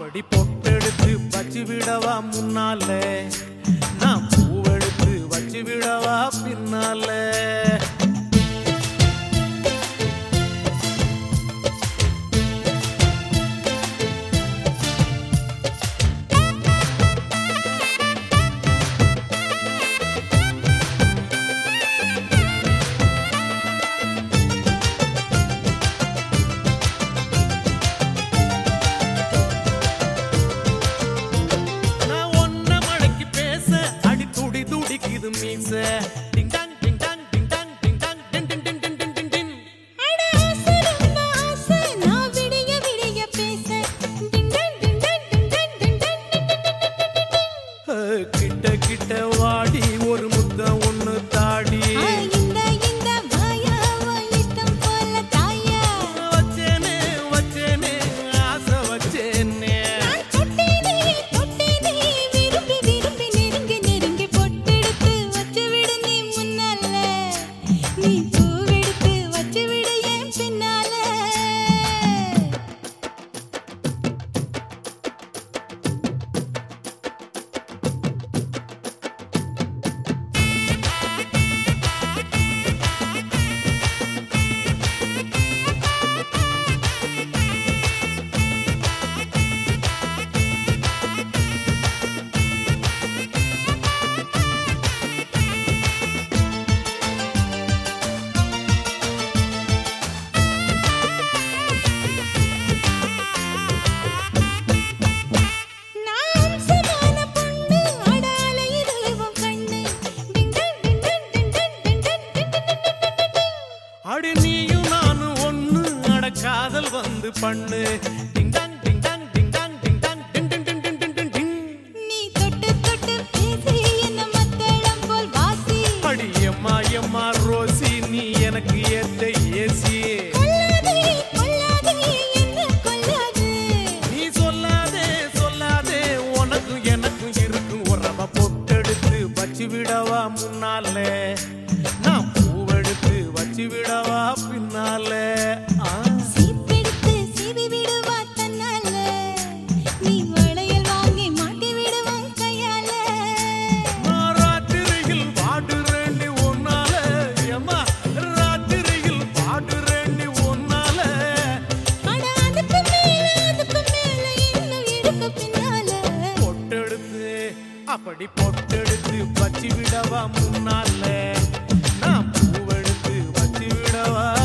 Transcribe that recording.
அப்படி பொட்டெடுத்து வச்சு விடவா முன்னால நான் பூவெடுத்து வச்சு விடவா பின்னால நான் ஒன்ன மடக்கி பேச அடி துடி துடிக்குது மீச ding dong ding dong ding dong ding dong டின் டின் டின் டின் டின் டின் டின் அட ஆசை ரொம்ப ஆசை நான் விடிய விடிய பேச டிண்டன் டிண்டன் டிண்டன் டிண்டன் அஹ், கிட்ட கிட்ட வாடி ஒரு முத்த ஒண்ணு தாடி ஆ இந்த இந்த மாயா இஷ்டம் போல தாயா வச்சேனே வச்சேனே ஆசை வச்சேனே நான் தொட்டேனே தொட்டேனே விரும்பி விரும்பி நெருங்கி நெருங்கி பொட்டெடுத்து வச்சு விடு நீ முன்னால நீ பூவெடுத்து வச்சு விடு என் பின்னால நான் சமான பொண்ணு அடால இதுவும் கண்ணு டிண்டன் டிண்டன் டிண்டன் டிண்டன் டிண்டன் அடி நீயும் நானும் ஒண்ணு அட காதல் வந்து பண்ணு ding dong ding dong ding dong ding dong டின் டின் டின் டின் டின் டின் டின் நீ தொட்டு தொட்டு பேசி என்ன மத்தளம் போல் வாசி அடி எம்மா எம்மா ரோசி நீ எனக்கு ஏத்த ஏசி கொல்லாதே கொல்லாதே என்ன கொல்லாதே நீ சொல்லாதே சொல்லாதே உனக்கும் எனக்கும் இருக்கும் உறவ பொட்டெடுத்து வச்சு விடவா முன்னாலே நான் பூவெடுத்து வச்சு விடவா பின்னாலே ஆ சீப்பெடுத்து சீவி விடுவா தன்னால நீ வளையல் வாங்கி மாட்டி விடுவான் கையால நான் ராத்திரியில் பாடுறேண்டி உன்னால ஏம்மா ராத்திரியில் பாடுறேண்டி உன்னால அட அதுக்கு மேல அதுக்கு மேல இன்னும் இடுக்கு பின்னால பொட்டெடுத்து அப்படி பொட்டெடுத்து வச்சு விடவா முன்னால நான் பூவெடுத்து வச்சு விடவா